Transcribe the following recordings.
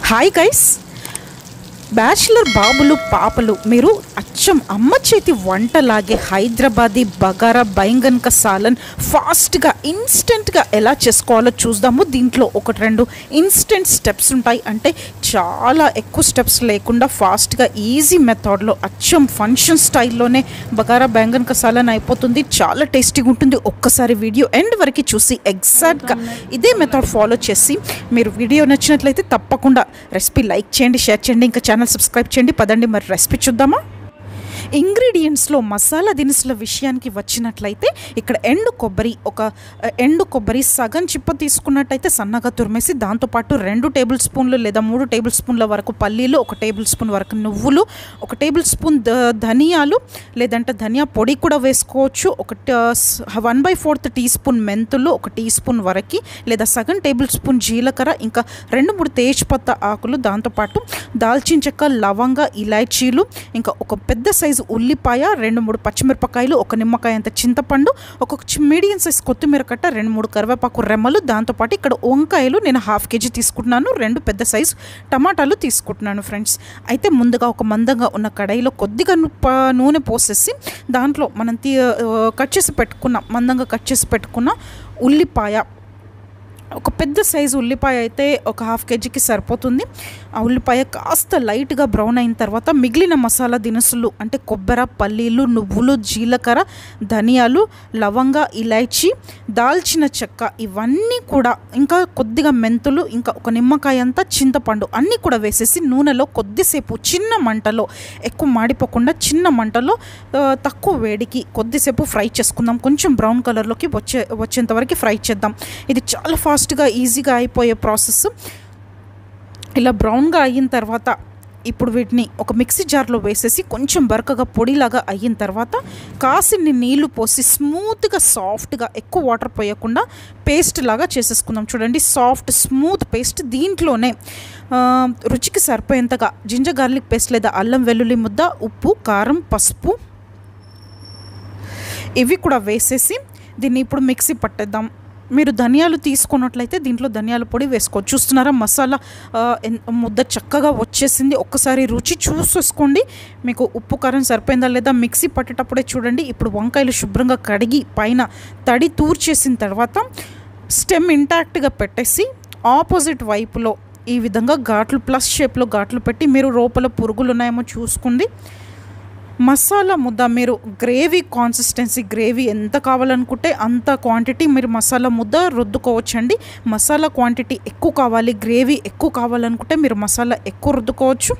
hi guys bachelor బాబులు పాపలు మీరు అచ్చం అమ్మ చేతి వంటలాగే హైదరాబాదీ బగారా బైంగన్ కా సాలన్ ఫాస్ట్గా ఇన్స్టెంట్గా ఎలా చేసుకోవాలో చూద్దాము దీంట్లో ఒకటి రెండు ఇన్స్టెంట్ స్టెప్స్ ఉంటాయి అంటే చాలా ఎక్కువ స్టెప్స్ లేకుండా ఫాస్ట్గా ఈజీ మెథడ్లో అచ్చం ఫంక్షన్ స్టైల్లోనే బగారా బైంగన్ కా సాలన్ అయిపోతుంది చాలా టేస్టీగా ఉంటుంది ఒక్కసారి వీడియో ఎండ్ వరకు చూసి ఎగ్జాక్ట్గా ఇదే మెథడ్ ఫాలో చేసి మీరు వీడియో నచ్చినట్లయితే తప్పకుండా రెసిపీ లైక్ చేయండి షేర్ చేయండి ఇంకా ఛానల్ సబ్స్క్రైబ్ చేయండి పదండి మరి రెసిపీ చూద్దామా ఇంగ్రీడియంట్స్లో మసాలా దినుసుల విషయానికి వచ్చినట్లయితే ఇక్కడ ఎండు కొబ్బరి ఒక ఆ, ఎండు కొబ్బరి సగం చిప్ప తీసుకున్నట్టయితే సన్నగా తురిమేసి దాంతోపాటు రెండు టేబుల్ స్పూన్లు లేదా మూడు టేబుల్ స్పూన్ల వరకు పల్లీలు ఒక టేబుల్ స్పూన్ వరకు నువ్వులు ఒక టేబుల్ స్పూన్ ద- ధనియాలు లేదంటే ధనియా పొడి కూడా వేసుకోవచ్చు ఒక one by fourth tea spoon మెంతులు ఒక టీ స్పూన్ వరకు లేదా సగం టేబుల్ స్పూన్ జీలకర్ర ఇంకా రెండు మూడు తేజ్పత్త ఆకులు దాంతోపాటు దాల్చిన చెక్క లవంగ ఇలాచీలు ఇంకా ఒక పెద్ద సైజు ఉల్లిపాయ రెండు మూడు పచ్చిమిరపకాయలు ఒక నిమ్మకాయ అంత చింతపండు ఒక మీడియం సైజ్ కొత్తిమీర కట్ట రెండు మూడు కరివేపాకు రెమ్మలు దాంతోపాటు ఇక్కడ వంకాయలు నేను హాఫ్ కేజీ తీసుకుంటున్నాను రెండు పెద్ద సైజు టమాటాలు తీసుకుంటున్నాను ఫ్రెండ్స్ అయితే ముందుగా ఒక మందంగా ఉన్న కడాయిలో కొద్దిగా ను- ప- నూనె పోసేసి దాంట్లో మనం తీ ఆ, కట్ చేసి పెట్టుకున్న మందంగా కట్ చేసి పెట్టుకున్న ఉల్లిపాయ ఒక పెద్ద సైజు ఉల్లిపాయ అయితే ఒక హాఫ్ కేజీకి సరిపోతుంది ఆ ఉల్లిపాయ కాస్త లైట్గా బ్రౌన్ అయిన తర్వాత మిగిలిన మసాలా దినుసులు అంటే కొబ్బరి పల్లీలు నువ్వులు జీలకర్ర ధనియాలు లవంగ ఇలాచి దాల్చిన చెక్క ఇవన్నీ కూడా ఇంకా కొద్దిగా మెంతులు ఇంకా ఒక నిమ్మకాయ అంతా చింతపండు అన్నీ కూడా వేసేసి నూనెలో కొద్దిసేపు చిన్న మంటలో ఎక్కువ మాడిపోకుండా చిన్న మంటలో ఆ, తక్కువ వేడికి కొద్దిసేపు ఫ్రై చేసుకుందాం కొంచెం బ్రౌన్ కలర్లోకి వచ్చే వచ్చేంత వరకు ఫ్రై చేద్దాం ఇది చాలా ఫాస్ట్గా ఈజీగా అయిపోయే ప్రాసెస్ ఇలా బ్రౌన్గా అయిన తర్వాత ఇప్పుడు వీటిని ఒక మిక్సీ జార్లో వేసేసి కొంచెం బరకగా పొడిలాగా అయిన తర్వాత కాసిన్ని నీళ్లు పోసి స్మూత్గా సాఫ్ట్గా ఎక్కువ వాటర్ పోయకుండా పేస్ట్ లాగా చేసేసుకుందాం చూడండి సాఫ్ట్ స్మూత్ పేస్ట్ దీంట్లోనే ఆ, రుచికి సరిపోయేంతగా జింజర్ గార్లిక్ పేస్ట్ లేదా అల్లం వెల్లుల్లి ముద్ద ఉప్పు కారం పసుపు ఇవి కూడా వేసేసి దీన్ని ఇప్పుడు మిక్సీ పట్టేద్దాం మీరు ధనియాలు తీసుకున్నట్లయితే దీంట్లో ధనియాల పొడి వేసుకోవచ్చు చూస్తున్నారా మసాలా ఆ, ఎన్- ముద్ద చక్కగా వచ్చేసింది ఒక్కసారి రుచి చూసేసుకోండి మీకు ఉప్పు కారం సరిపోయిందా లేదా మిక్సీ పట్టేటప్పుడే చూడండి ఇప్పుడు వంకాయలు శుభ్రంగా కడిగి పైన తడి తూర్చేసిన తర్వాత స్టెమ్ ఇంటాక్ట్గా పెట్టేసి ఆపోజిట్ వైపులో ఈ విధంగా ఘాట్లు ప్లస్ షేప్లో ఘాట్లు పెట్టి మీరు లోపల పురుగులు ఉన్నాయేమో చూసుకోండి మసాలా ముద్ద మీరు గ్రేవీ కాన్సిస్టెన్సీ గ్రేవీ ఎంత కావాలనుకుంటే అంత క్వాంటిటీ మీరు మసాలా ముద్ద రుద్దుకోవచ్చండి మసాలా క్వాంటిటీ ఎక్కువ కావాలి గ్రేవీ ఎక్కువ కావాలనుకుంటే మీరు మసాలా ఎక్కువ రుద్దుకోవచ్చు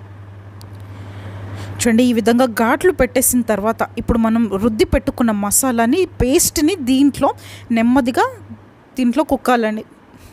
చూడండి ఈ విధంగా ఘాట్లు పెట్టేసిన తర్వాత ఇప్పుడు మనం రుద్ది పెట్టుకున్న మసాలాని పేస్ట్ని దీంట్లో నెమ్మదిగా దీంట్లో కుక్కాలండి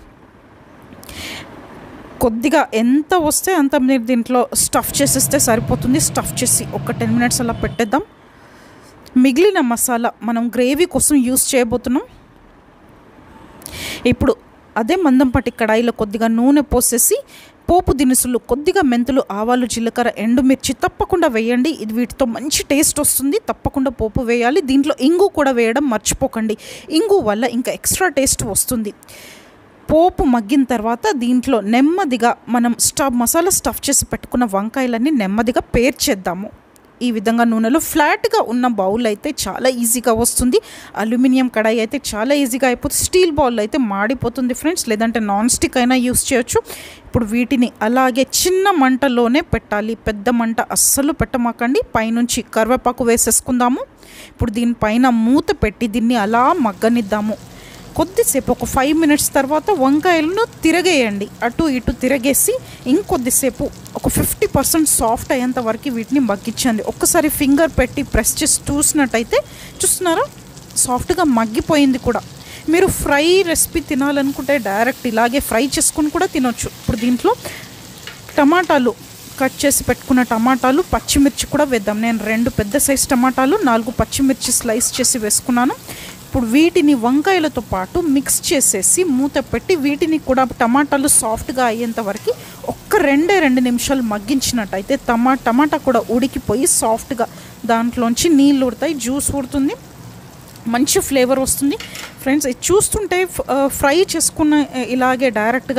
కొద్దిగా ఎంత వస్తే అంత మీరు దీంట్లో స్టఫ్ చేసేస్తే సరిపోతుంది స్టఫ్ చేసి ఒక టెన్ మినిట్స్ అలా పెట్టేద్దాం మిగిలిన మసాలా మనం గ్రేవీ కోసం యూస్ చేయబోతున్నాం ఇప్పుడు అదే మందంపాటి కడాయిలో కొద్దిగా నూనె పోసేసి పోపు దినుసులు కొద్దిగా మెంతులు ఆవాలు జీలకర్ర ఎండుమిర్చి తప్పకుండా వేయండి ఇది వీటితో మంచి టేస్ట్ వస్తుంది తప్పకుండా పోపు వేయాలి దీంట్లో ఇంగు కూడా వేయడం మర్చిపోకండి ఇంగు వల్ల ఇంకా ఎక్స్ట్రా టేస్ట్ వస్తుంది పోపు మగ్గిన తర్వాత దీంట్లో నెమ్మదిగా మనం స్టవ్ మసాలా స్టఫ్ చేసి పెట్టుకున్న వంకాయలన్నీ నెమ్మదిగా పేర్చేద్దాము ఈ విధంగా నూనెలో ఫ్లాట్గా ఉన్న బౌల్ అయితే చాలా ఈజీగా వస్తుంది అల్యూమినియం కడాయి అయితే చాలా ఈజీగా అయిపోతుంది స్టీల్ బౌల్ అయితే మాడిపోతుంది ఫ్రెండ్స్ లేదంటే నాన్ స్టిక్ అయినా యూస్ చేయొచ్చు ఇప్పుడు వీటిని అలాగే చిన్న మంటలోనే పెట్టాలి పెద్ద మంట అస్సలు పెట్టమాకండి పైనుంచి కరివేపాకు వేసేసుకుందాము ఇప్పుడు దీనిపైన మూత పెట్టి దీన్ని అలా మగ్గనిద్దాము కొద్దిసేపు ఒక ఫైవ్ మినిట్స్ తర్వాత వంకాయలను తిరగేయండి అటు ఇటు తిరగేసి ఇంకొద్దిసేపు ఒక ఫిఫ్టీ పర్సెంట్ సాఫ్ట్ అయ్యేంత వరకు వీటిని మగ్గించండి ఒక్కసారి ఫింగర్ పెట్టి ప్రెస్ చేసి చూసినట్టయితే చూస్తున్నారా సాఫ్ట్గా మగ్గిపోయింది కూడా మీరు ఫ్రై రెసిపీ తినాలనుకుంటే డైరెక్ట్ ఇలాగే ఫ్రై చేసుకుని కూడా తినొచ్చు ఇప్పుడు దీంట్లో టమాటాలు కట్ చేసి పెట్టుకున్న టమాటాలు పచ్చిమిర్చి కూడా వేద్దాం నేను రెండు పెద్ద సైజ్ టమాటాలు నాలుగు పచ్చిమిర్చి స్లైస్ చేసి వేసుకున్నాను ఇప్పుడు వీటిని వంకాయలతో పాటు మిక్స్ చేసేసి మూత పెట్టి వీటిని కూడా టమాటాలు సాఫ్ట్గా అయ్యేంత వరకు ఒక్క రెండే రెండు నిమిషాలు మగ్గించినట్టయితే టమా టమాటా కూడా ఉడికిపోయి సాఫ్ట్గా దాంట్లోంచి నీళ్ళు ఉడతాయి జ్యూస్ ఉడుతుంది మంచి ఫ్లేవర్ వస్తుంది ఫ్రెండ్స్ ఇది చూస్తుంటే ఫ్- ఆ, ఫ్రై చేసుకున్న ఆ, ఇలాగే డైరెక్ట్గా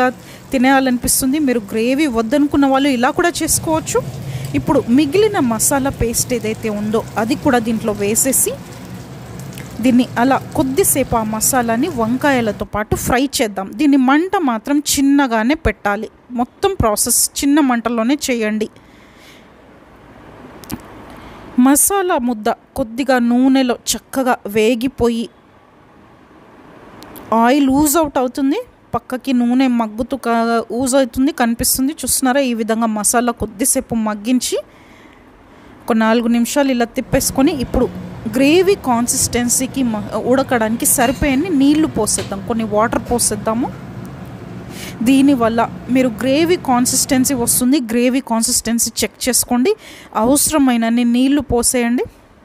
తినేయాలనిపిస్తుంది మీరు గ్రేవీ వద్దనుకున్న వాళ్ళు ఇలా కూడా చేసుకోవచ్చు ఇప్పుడు మిగిలిన మసాలా పేస్ట్ ఏదైతే ఉందో అది కూడా దీంట్లో వేసేసి దీన్ని అలా కొద్దిసేపు ఆ మసాలాని వంకాయలతో పాటు ఫ్రై చేద్దాం దీన్ని మంట మాత్రం చిన్నగానే పెట్టాలి మొత్తం ప్రాసెస్ చిన్న మంటలోనే చేయండి మసాలా ముద్ద కొద్దిగా నూనెలో చక్కగా వేగిపోయి ఆయిల్ ఊజ్ అవుట్ అవుతుంది పక్కకి నూనె మగ్గుతూ ఊజ్ అవుతుంది కనిపిస్తుంది చూస్తున్నారా ఈ విధంగా మసాలా కొద్దిసేపు మగ్గించి ఒక నాలుగు నిమిషాలు ఇలా తిప్పేసుకొని ఇప్పుడు గ్రేవీ కాన్సిస్టెన్సీకి ఉడకడానికి సరిపోయని నీళ్లు పోసేద్దాం కొన్ని వాటర్ పోసేద్దాము దీనివల్ల మీరు గ్రేవీ కాన్సిస్టెన్సీ వస్తుంది గ్రేవీ కాన్సిస్టెన్సీ చెక్ చేసుకోండి అవసరమైనన్ని నీళ్లు పోసేయండి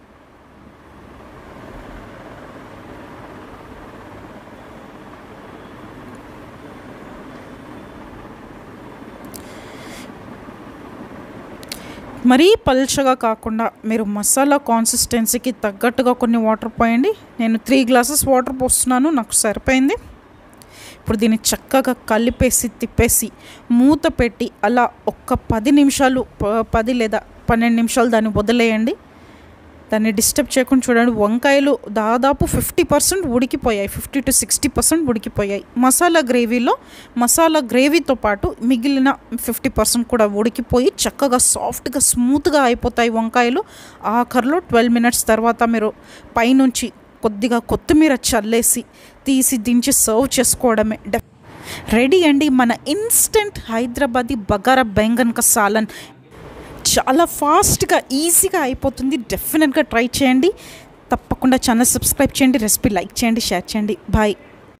మరీ పల్చగా కాకుండా మీరు మసాలా కాన్సిస్టెన్సీకి తగ్గట్టుగా కొన్ని వాటర్ పోయండి నేను త్రీ గ్లాసెస్ వాటర్ పోస్తున్నాను నాకు సరిపోయింది ఇప్పుడు దీన్ని చక్కగా కలిపేసి తిప్పేసి మూత పెట్టి అలా ఒక్క పది నిమిషాలు పది లేదా పన్నెండు నిమిషాలు దాన్ని వదిలేయండి దాన్ని డిస్టర్బ్ చేయకుండా చూడండి వంకాయలు దాదాపు ఫిఫ్టీ పర్సెంట్ ఉడికిపోయాయి ఫిఫ్టీ టు సిక్స్టీ పర్సెంట్ ఉడికిపోయాయి మసాలా గ్రేవీలో మసాలా గ్రేవీతో పాటు మిగిలిన ఫిఫ్టీ పర్సెంట్ కూడా ఉడికిపోయి చక్కగా సాఫ్ట్గా స్మూత్గా అయిపోతాయి వంకాయలు ఆఖరిలో ట్వెల్వ్ మినిట్స్ తర్వాత మీరు పైనుంచి కొద్దిగా కొత్తిమీర చల్లేసి తీసి దించి సర్వ్ చేసుకోవడమే రెడీ అండి మన ఇన్స్టెంట్ హైదరాబాదీ బగారా బెంగన్ కా సాలన్ చాలా ఫాస్ట్గా ఈజీగా అయిపోతుంది డెఫినెట్గా ట్రై చేయండి తప్పకుండా ఛానల్ సబ్స్క్రైబ్ చేయండి రెసిపీ లైక్ చేయండి షేర్ చేయండి బాయ్